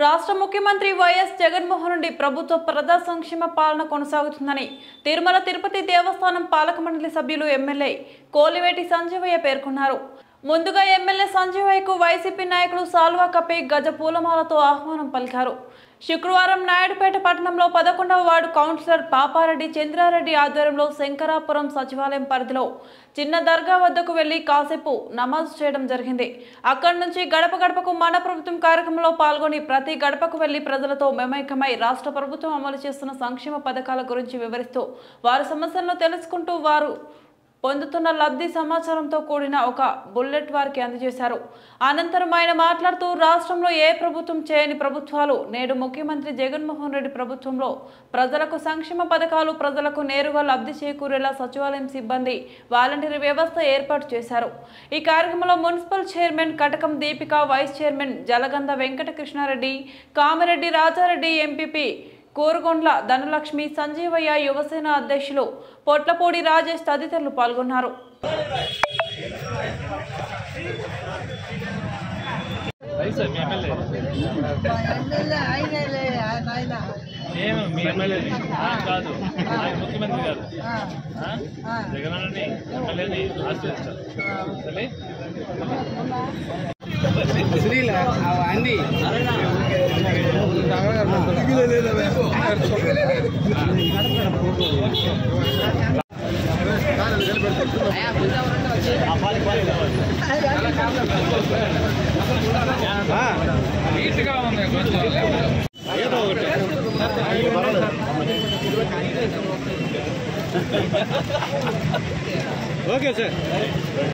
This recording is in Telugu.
రాష్ట్ర ముఖ్యమంత్రి వైఎస్ జగన్మోహన్ రెడ్డి ప్రభుత్వ ప్రజా సంక్షేమ పాలన కొనసాగుతుందని తిరుమల తిరుపతి దేవస్థానం పాలక మండలి సభ్యులు ఎమ్మెల్యే కోలివేటి సంజీవయ్య పేర్కొన్నారు ముందుగా ఎమ్మెల్యే సంజీవయ్యకు వైసీపీ నాయకులు సాల్వా కప్పి గజ పూలమాలతో ఆహ్వానం పలికారు శుక్రవారం నాయుడుపేట పట్టణంలో పదకొండవ వార్డు కౌన్సిలర్ పాపారెడ్డి చంద్రారెడ్డి ఆధ్వర్యంలో శంకరాపురం సచివాలయం పరిధిలో చిన్న దర్గా వద్దకు వెళ్లి కాసేపు నమాజ్ చేయడం జరిగింది అక్కడి నుంచి గడప గడపకు మన ప్రభుత్వం కార్యక్రమంలో పాల్గొని ప్రతి గడపకు వెళ్లి ప్రజలతో మెమైకమై రాష్ట్ర ప్రభుత్వం అమలు చేస్తున్న సంక్షేమ పథకాల గురించి వివరిస్తూ వారి సమస్యలను తెలుసుకుంటూ వారు పొందుతున్న లబ్ధి సమాచారంతో కూడిన ఒక బుల్లెట్ వారికి అందజేశారు అనంతరం ఆయన మాట్లాడుతూ రాష్ట్రంలో ఏ ప్రభుత్వం చేయని ప్రభుత్వాలు నేడు ముఖ్యమంత్రి జగన్మోహన్ రెడ్డి ప్రభుత్వంలో ప్రజలకు సంక్షేమ పథకాలు ప్రజలకు నేరుగా లబ్ధి చేకూరేలా సచివాలయం సిబ్బంది వాలంటీర్ వ్యవస్థ ఏర్పాటు చేశారు ఈ కార్యక్రమంలో municipal chairman Katakam Deepika vice chairman Jalagandha Venkata Krishnareddy Kamireddy Rajareddy MPP Korugondla Dhanalakshmi Sanjeevaiah Yuvasena అధ్యక్షులు పొట్లపూడి రాజేష్ తదితరులు పాల్గొన్నారు రైసా మీ ఎమ్మెల్యే ఎమ్మెల్యే ఆయనలే ఆయన ఆయన ఏమో మీ ఎమ్మెల్యే కాదు ఆయన ముఖ్యమంత్రి కాదు ఆ, ఆ? ఆ. జగనన్నని ఎమ్మెల్యేని ఆశ్రయించారు సరే అండి నీట్గా ఉంది ఏదో ఒకటి ఓకే సార్